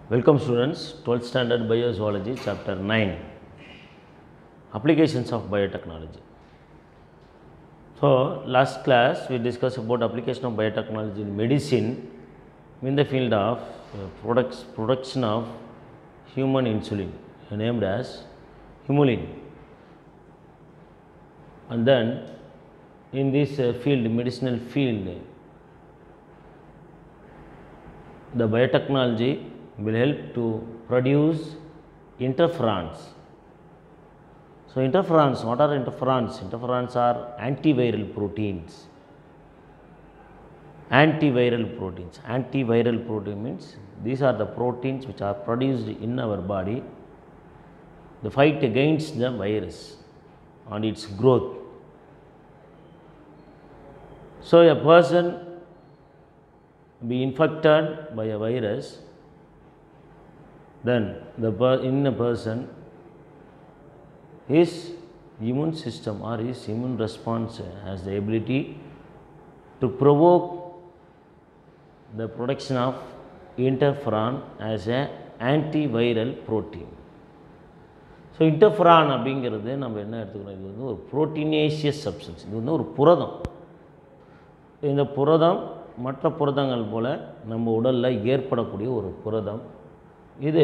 Welcome students, 12th standard Biozoology, chapter 9, Applications of Biotechnology. So, last class we discussed about application of biotechnology in medicine in the field of uh, products, production of human insulin, named as humulin. And then in this uh, field, medicinal field, the biotechnology will help to produce interferons. So, interferons, what are interferons? Interferons are antiviral proteins. Antiviral proteins. Antiviral protein means these are the proteins which are produced in our body. The fight against the virus and its growth. So, a person be infected by a virus, then the per- in a person his immune system or his immune response has the ability to provoke the production of interferon as a antiviral protein. So interferon அப்படிங்கிறது நம்ம என்ன எடுத்துக்கணும் இது வந்து ஒரு புரோட்டீனேஷியஸ் substance இது வந்து ஒரு புரதம் இந்த புரதம் மற்ற புரதங்கள் போல் நம்ம உடலில் ஏற்படக்கூடிய ஒரு புரதம் இது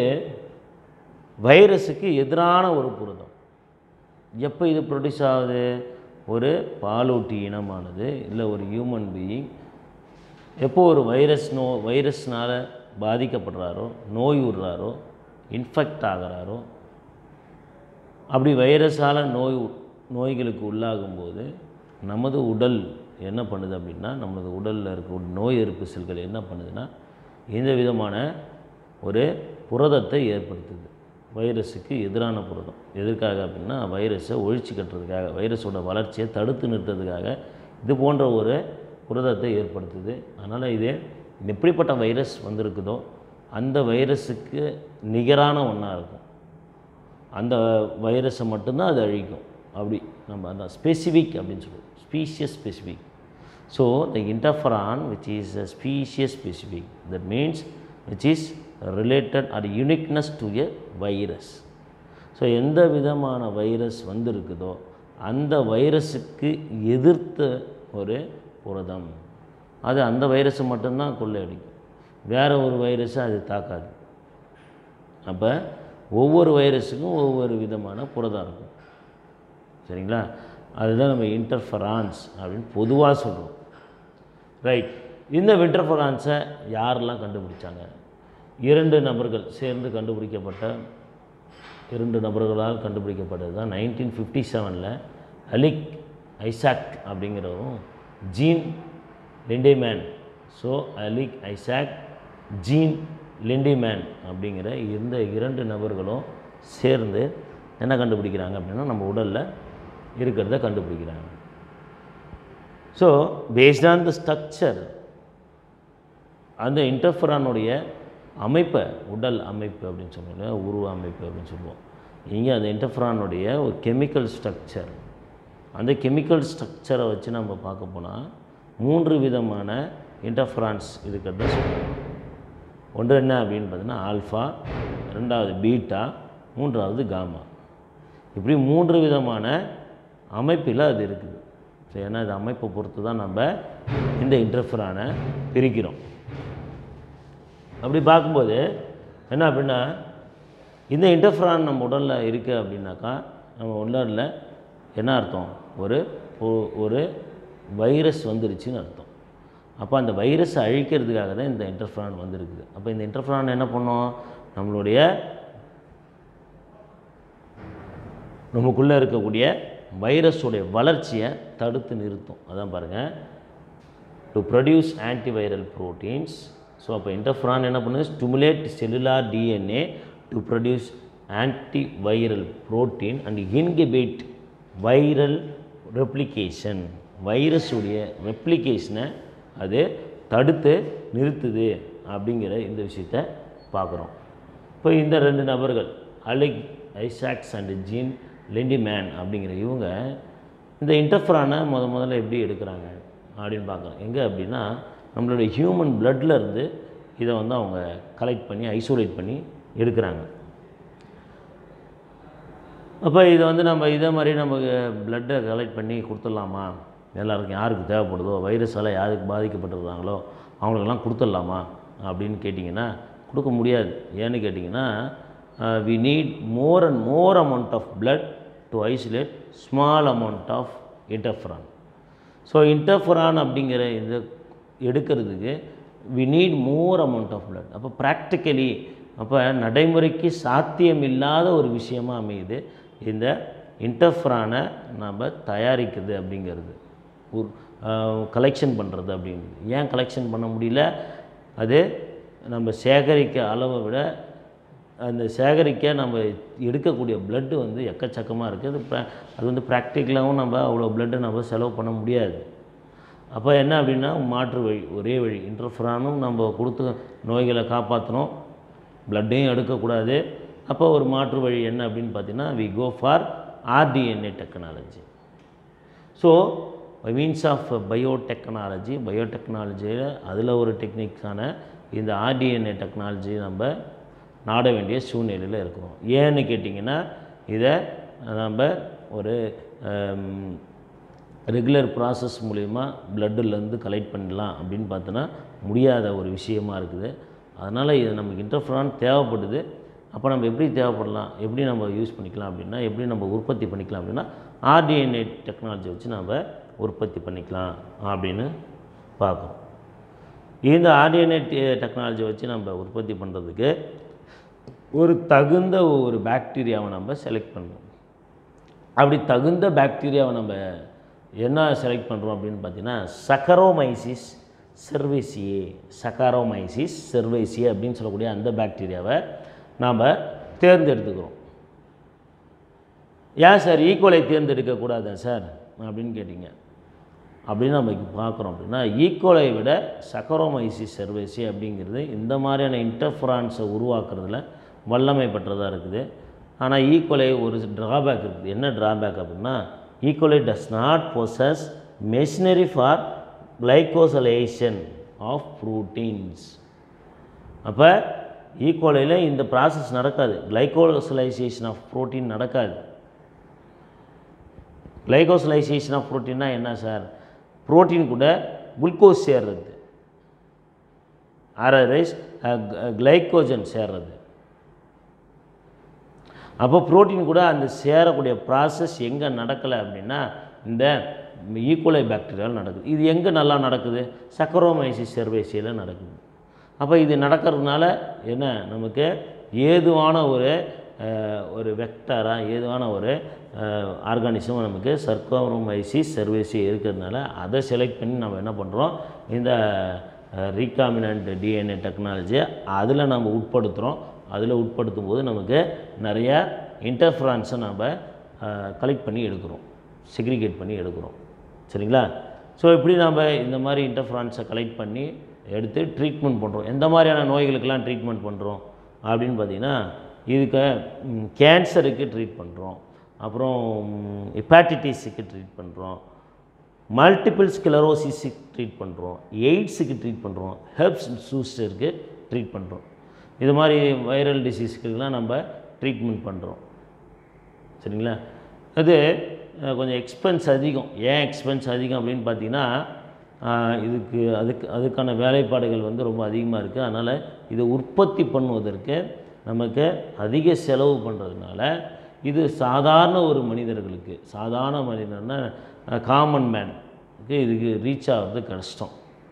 வைரஸுக்கு எதிரான ஒரு புரதம் எப்போ இது ப்ரொடியூஸ் ஆகுது ஒரு பாலூட்டி இனமானது இல்லை ஒரு ஹியூமன் பீயிங் எப்போ ஒரு வைரஸ் நோ வைரஸ்னால் பாதிக்கப்படுறாரோ நோய் விடுறாரோ இன்ஃபெக்ட் ஆகிறாரோ அப்படி வைரஸால் நோய் நோய்களுக்கு உள்ளாகும்போது நமது உடல் என்ன பண்ணுது அப்படின்னா நமது உடலில் இருக்க நோய் எதிர்ப்பு செல்கள் என்ன பண்ணுதுன்னா இந்த விதமான ஒரு புரதத்தை ஏற்படுத்துது வைரஸுக்கு எதிரான புரதம் எதற்காக அப்படின்னா வைரஸை ஒழிச்சு கட்டுறதுக்காக வைரஸோட வளர்ச்சியை தடுத்து நிறுத்துறதுக்காக இது போன்ற ஒரு புரதத்தை ஏற்படுத்துது அதனால் இது எப்படிப்பட்ட வைரஸ் வந்திருக்குதோ அந்த வைரஸுக்கு நிகரான ஒன்றா இருக்கும் அந்த வைரஸை மட்டும்தான் அது அழிக்கும் அப்படி நம்ம அந்த ஸ்பெசிஃபிக் அப்படின்னு சொல்லுவோம் species specific so the interferon which is a species specific that means which is related or uniqueness to a virus so எந்த விதமான வைரஸ் வந்திருக்குதோ அந்த வைரஸுக்கு எதிர்த்த ஒரு புரதம் அது அந்த வைரஸை மட்டும்தான் கொள்ளையடிக்கும் வேறு ஒரு வைரஸை அது தாக்காது அப்போ ஒவ்வொரு வைரஸுக்கும் ஒவ்வொரு விதமான புரதம் இருக்கும் சரிங்களா அதுதான் நம்ம இன்டர்ஃபரான்ஸ் அப்படின்னு பொதுவாக சொல்கிறோம் ரைட் இந்த இன்டர்ஃபரான்ஸை யாரெல்லாம் கண்டுபிடிச்சாங்க இரண்டு நபர்கள் சேர்ந்து கண்டுபிடிக்கப்பட்ட இரண்டு நபர்களால் கண்டுபிடிக்கப்பட்டது தான் நைன்டீன் ஃபிஃப்டி செவனில் அலிக் ஐசாக் அப்படிங்கிறவரும் Jean Lindemann so Alick Isaac Jean Lindemann அப்படிங்கிற இந்த இரண்டு நபர்களும் சேர்ந்து என்ன கண்டுபிடிக்கிறாங்க அப்படின்னா நம்ம உடலில் இருக்கிறத கண்டுபிடிக்கிறாங்க so based on the structure அந்த இன்டர்ஃபரானுடைய அமைப்பை உடல் அமைப்பு அப்படின்னு சொல்லுவோம் உருவ அமைப்பு அப்படின்னு சொல்லுவோம் இங்கே அந்த இன்டர்ஃபரானுடைய ஒரு கெமிக்கல் ஸ்ட்ரக்சர் அந்த கெமிக்கல் ஸ்ட்ரக்சரை வச்சு நம்ம பார்க்க போனால் மூன்று விதமான இன்டர்ஃபரான்ஸ் இருக்கிறத சொல்லுவோம் ஒன்று என்ன அப்படின்னு பார்த்தீங்கன்னா ஆல்ஃபா ரெண்டாவது பீட்டா மூன்றாவது காமா இப்படி மூன்று விதமான அமைப்பில் அது இருக்குது ஸோ ஏன்னா இது அமைப்பை பொறுத்து தான் நம்ம இந்த இன்டர்ஃபரானை பிரிக்கிறோம் அப்படி பார்க்கும்போது என்ன அப்படின்னா இந்த இன்டர்ஃபரான் நம்ம உடலில் இருக்குது அப்படின்னாக்கா நம்ம உடலில் என்ன அர்த்தம் ஒரு ஒரு வைரஸ் வந்துருச்சுன்னு அர்த்தம் அப்போ அந்த வைரஸை அழிக்கிறதுக்காக தான் இந்த இன்டர்ஃபரான் வந்திருக்குது அப்போ இந்த இன்டர்ஃபரான் என்ன பண்ணும் நம்மளுடைய நமக்குள்ளே இருக்கக்கூடிய வைரஸுடைய வளர்ச்சியை தடுத்து நிறுத்தும் அதான் பாருங்கள் to produce antiviral proteins so அப்போ இன்டர்ஃபரான் என்ன பண்ணுது stimulate cellular DNA to produce antiviral protein and inhibit viral replication வைரஸுடைய ரெப்ளிகேஷனை அது தடுத்து நிறுத்துது அப்படிங்கிற இந்த விஷயத்தை பார்க்குறோம் இப்போ இந்த ரெண்டு நபர்கள் Alick Isaacs and Jean Lindemann அப்படிங்கிற இவங்க இந்த இன்டர்ஃபரானை முத முதல்ல எப்படி எடுக்கிறாங்க அப்படின்னு பார்க்குறோம் எங்கே அப்படின்னா நம்மளுடைய ஹியூமன் இருந்து இதை வந்து அவங்க கலெக்ட் பண்ணி ஐசோலேட் பண்ணி எடுக்கிறாங்க அப்போ இதை வந்து நம்ம இதே மாதிரி நம்ம பிளட்டை கலெக்ட் பண்ணி கொடுத்துடலாமா எல்லாருக்கும் யாருக்கு தேவைப்படுதோ வைரஸால் யாருக்கு பாதிக்கப்பட்டிருக்காங்களோ அவங்களுக்கெல்லாம் கொடுத்துடலாமா அப்படின்னு கேட்டிங்கன்னா கொடுக்க முடியாது ஏன்னு கேட்டிங்கன்னா we need more and more amount of blood to isolate small amount of interferon so interferon அப்படிங்கிற இந்த எடுக்கிறதுக்கு we need more amount of blood அப்போ ப்ராக்டிக்கலி அப்போ நடைமுறைக்கு சாத்தியம் இல்லாத ஒரு விஷயமா அமையுது இந்த இன்டர்ஃபரானை நம்ம தயாரிக்கிறது அப்படிங்கிறது ஒரு கலெக்ஷன் பண்ணுறது அப்படிங்கிறது ஏன் கலெக்ஷன் பண்ண முடியல அது நம்ம சேகரிக்க அளவை விட அந்த சேகரிக்க நம்ம எடுக்கக்கூடிய blood வந்து எக்கச்சக்கமாக இருக்குது அது pra- அது வந்து ப்ராக்டிக்கலாகவும் நம்ம அவ்வளோ blood நம்ம செலவு பண்ண முடியாது அப்போ என்ன அப்படின்னா மாற்று வழி ஒரே வழி இன்டர்ஃபரானும் நம்ம கொடுத்து நோய்களை காப்பாற்றணும் பிளட்டையும் எடுக்கக்கூடாது அப்போ ஒரு மாற்று வழி என்ன அப்படின்னு பார்த்தீங்கன்னா we go for rDNA technology so by means of biotechnology பயோடெக்னாலஜியில் அதில் ஒரு டெக்னிக்ஸான இந்த ஆர்டிஎன்ஏ டெக்னாலஜி நம்ம நாட வேண்டிய சூழ்நிலையில் இருக்கிறோம் ஏன்னு கேட்டிங்கன்னா இதை நம்ம ஒரு ரெகுலர் ப்ராசஸ் மூலிமா பிளட்டுலேருந்து கலெக்ட் பண்ணலாம் அப்படின்னு பார்த்தோன்னா முடியாத ஒரு விஷயமா இருக்குது அதனால் இது நமக்கு இன்டர்ஃபரான் தேவைப்படுது அப்போ நம்ம எப்படி தேவைப்படலாம் எப்படி நம்ம யூஸ் பண்ணிக்கலாம் அப்படின்னா எப்படி நம்ம உற்பத்தி பண்ணிக்கலாம் அப்படின்னா ஆர்டிஎன்ஏ டெக்னாலஜி வச்சு நம்ம உற்பத்தி பண்ணிக்கலாம் அப்படின்னு பார்க்குறோம் இந்த ஆர்டிஎன்ஏ டெக்னாலஜி வச்சு நம்ம உற்பத்தி பண்ணுறதுக்கு ஒரு தகுந்த ஒரு பாக்டீரியாவை நம்ம செலக்ட் பண்ணணும் அப்படி தகுந்த பாக்டீரியாவை நம்ம என்ன செலக்ட் பண்ணுறோம் அப்படின்னு பார்த்தீங்கன்னா சக்கரோமைசிஸ் செர்வேசியே சக்காரோமைசிஸ் செர்வேசியே அப்படின்னு சொல்லக்கூடிய அந்த பாக்டீரியாவை நாம் தேர்ந்தெடுத்துக்கிறோம் ஏன் சார் ஈக்குவலை தேர்ந்தெடுக்கக்கூடாதா சார் அப்படின்னு கேட்டிங்க அப்படின்னு நம்ம இப்போ பார்க்குறோம் அப்படின்னா ஈக்குவலை விட சக்கரோமைசிஸ் செர்வேசி அப்படிங்கிறது இந்த மாதிரியான இன்டர்ஃபரான்ஸை உருவாக்குறதுல வல்லமை பெற்றதாக இருக்குது ஆனால் ஈக்குவலை ஒரு ட்ராபேக் இருக்குது என்ன ட்ராபேக் அப்படின்னா E coli does not possess machinery for glycosylation of proteins அப்போ ஈக்குவலையில் இந்த ப்ராசஸ் நடக்காது கிளைகோசலைசேஷன் ஆஃப் புரோட்டீன் நடக்காது கிளைகோசலைசேஷன் ஆஃப் புரோட்டீன்னா என்ன சார் புரோட்டீன் கூட குளுக்கோஸ் சேர்றது அரரைஸ் கிளைக்கோஜன் சேர்றது அப்போ புரோட்டீன் கூட அந்த சேரக்கூடிய ப்ராசஸ் எங்கே நடக்கலை அப்படின்னா இந்த ஈக்குவலை பாக்டீரியாவில் நடக்குது இது எங்கே நல்லா நடக்குது சக்கரோமைசிஸ் செர்வேசியில் நடக்குது அப்போ இது நடக்கிறதுனால என்ன நமக்கு ஏதுவான ஒரு அஹ், ஒரு வெக்டராக ஏதுவான ஒரு ஆர்கானிசம் நமக்கு சர்க்கோமைசிஸ் செர்வேசி இருக்கிறதுனால அதை செலக்ட் பண்ணி நம்ம என்ன பண்ணுறோம் இந்த ரீகாமினன்ட் டிஎன்ஏ டெக்னாலஜியை அதில் நம்ம உட்படுத்துகிறோம் அதில் உட்படுத்தும் போது நமக்கு நிறைய இன்டர்ஃபரன்ஸை நம்ம கலெக்ட் பண்ணி எடுக்கிறோம் செக்ரிகேட் பண்ணி எடுக்கிறோம் சரிங்களா ஸோ இப்படி நம்ம இந்த மாதிரி இன்டர்ஃபரன்ஸை கலெக்ட் பண்ணி எடுத்து ட்ரீட்மெண்ட் பண்ணுறோம் எந்த மாதிரியான நோய்களுக்கெல்லாம் ட்ரீட்மெண்ட் பண்ணுறோம் அப்படின்னு பார்த்தீங்கன்னா இதுக்கு கேன்சருக்கு ட்ரீட் பண்ணுறோம் அப்புறம் ஹெப்பாட்டிட்டிஸுக்கு ட்ரீட் பண்ணுறோம் மல்டிபிள் ஸ்கிலரோசிஸுக்கு ட்ரீட் பண்ணுறோம் எய்ட்ஸுக்கு ட்ரீட் பண்ணுறோம் ஹெர்ப்ஸ் சூஸ்டருக்கு ட்ரீட் பண்ணுறோம் இது மாதிரி வைரல் டிசீஸ்க்குலாம் நம்ம ட்ரீட்மெண்ட் பண்ணுறோம் சரிங்களா அது அஹ், கொஞ்சம் எக்ஸ்பென்ஸ் அதிகம் ஏன் எக்ஸ்பென்ஸ் அதிகம் அப்படின்னு பார்த்தீங்கன்னா ஆஹ், இதுக்கு அதுக்கு அதுக்கான வேலைப்பாடுகள் வந்து ரொம்ப அதிகமாக இருக்குது அதனால் இதை உற்பத்தி பண்ணுவதற்கு நமக்கு அதிக செலவு பண்ணுறதுனால இது சாதாரண ஒரு மனிதர்களுக்கு சாதாரண மனிதர்னா காமன் மேனுக்கு இதுக்கு ரீச் ஆகிறது கஷ்டம்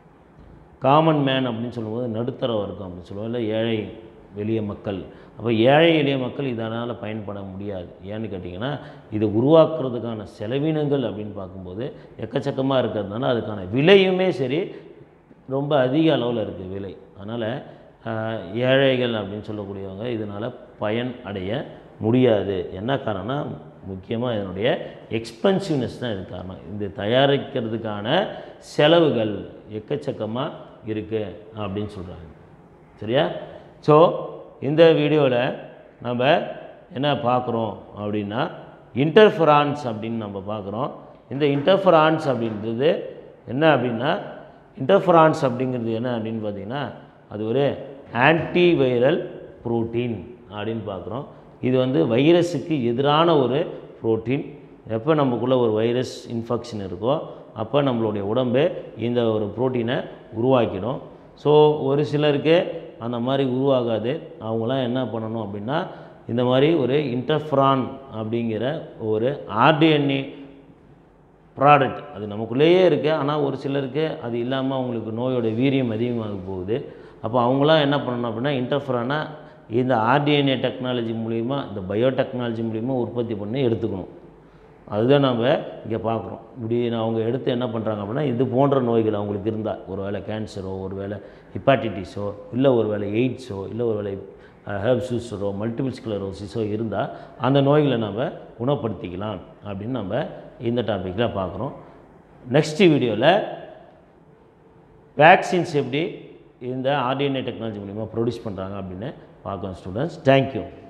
காமன் மேன் அப்படின்னு சொல்லும்போது நடுத்தர வர்க்கம் அப்படின்னு சொல்லுவோம் இல்லை ஏழை எளிய மக்கள் அப்போ ஏழை எளிய மக்கள் இதனால் பயன்பட முடியாது ஏன்னு கேட்டிங்கன்னா இதை உருவாக்குறதுக்கான செலவினங்கள் அப்படின்னு பார்க்கும்போது எக்கச்சக்கமாக இருக்கிறதுனால அதுக்கான விலையுமே சரி ரொம்ப அதிக அளவில் இருக்குது விலை அதனால் ஆஹ், ஏழைகள் அப்படின்னு சொல்லக்கூடியவங்க இதனால் பயன் அடைய முடியாது என்ன காரணம்னா முக்கியமாக இதனுடைய எக்ஸ்பென்சிவ்னஸ் தான் இது காரணம் இது தயாரிக்கிறதுக்கான செலவுகள் எக்கச்சக்கமாக இருக்குது அப்படின்னு சொல்கிறாங்க சரியா ஸோ இந்த வீடியோவில் நம்ம என்ன பார்க்குறோம் அப்படின்னா இன்டர்ஃபரான்ஸ் அப்படின்னு நம்ம பார்க்குறோம் இந்த இன்டர்ஃபரான்ஸ் அப்படின்றது என்ன அப்படின்னா இன்டர்ஃபரான்ஸ் அப்படிங்கிறது என்ன அப்படின்னு பார்த்தீங்கன்னா அது ஒரு ஆன்டிவைரல் புரோட்டீன் அப்படின்னு பார்க்குறோம் இது வந்து வைரஸுக்கு எதிரான ஒரு புரோட்டீன் எப்போ நமக்குள்ளே ஒரு வைரஸ் இன்ஃபெக்ஷன் இருக்கோ அப்போ நம்மளுடைய உடம்பு இந்த ஒரு புரோட்டீனை உருவாக்கிடும் ஸோ ஒரு சிலருக்கு அந்த மாதிரி உருவாகாது அவங்களாம் என்ன பண்ணணும் அப்படின்னா இந்த மாதிரி ஒரு இன்டர்ஃப்ரான் அப்படிங்கிற ஒரு ஆர்டிஎன்ஏ ப்ராடக்ட் அது நமக்குள்ளேயே இருக்குது ஆனால் ஒரு சிலருக்கு அது இல்லாமல் அவங்களுக்கு நோயோட வீரியம் அதிகமாக போகுது அப்போ அவங்களாம் என்ன பண்ணணும் அப்படின்னா இன்டர்ஃபரானா இந்த ஆர்டிஎன்ஏ டெக்னாலஜி மூலிமா இந்த பயோடெக்னாலஜி மூலிமா உற்பத்தி பண்ணி எடுத்துக்கணும் அதுதான் நம்ம இங்கே பார்க்குறோம் இப்படி அவங்க எடுத்து என்ன பண்ணுறாங்க அப்படின்னா இது போன்ற நோய்கள் அவங்களுக்கு இருந்தால் ஒரு வேளை கேன்சரோ ஒரு வேளை ஹிப்பாட்டிட்டிஸோ இல்லை ஒரு வேளை எய்ட்ஸோ இல்லை ஒரு வேளை ஹெர்ப்சூஸரோ மல்டிபிள் ஸ்க்ளரோசிஸோ இருந்தால் அந்த நோய்களை நம்ம குணப்படுத்திக்கலாம் அப்படின்னு நம்ம இந்த டாப்பிக்கில் பார்க்குறோம் நெக்ஸ்ட் வீடியோவில் வேக்சின்ஸ் எப்படி இந்த ஆர்டிஎன்ஏ டெக்னாலஜி மூலிமா ப்ரொடியூஸ் பண்ணுறாங்க அப்படின்னு பார்க்குறோம் ஸ்டூடெண்ட்ஸ் தேங்க்யூ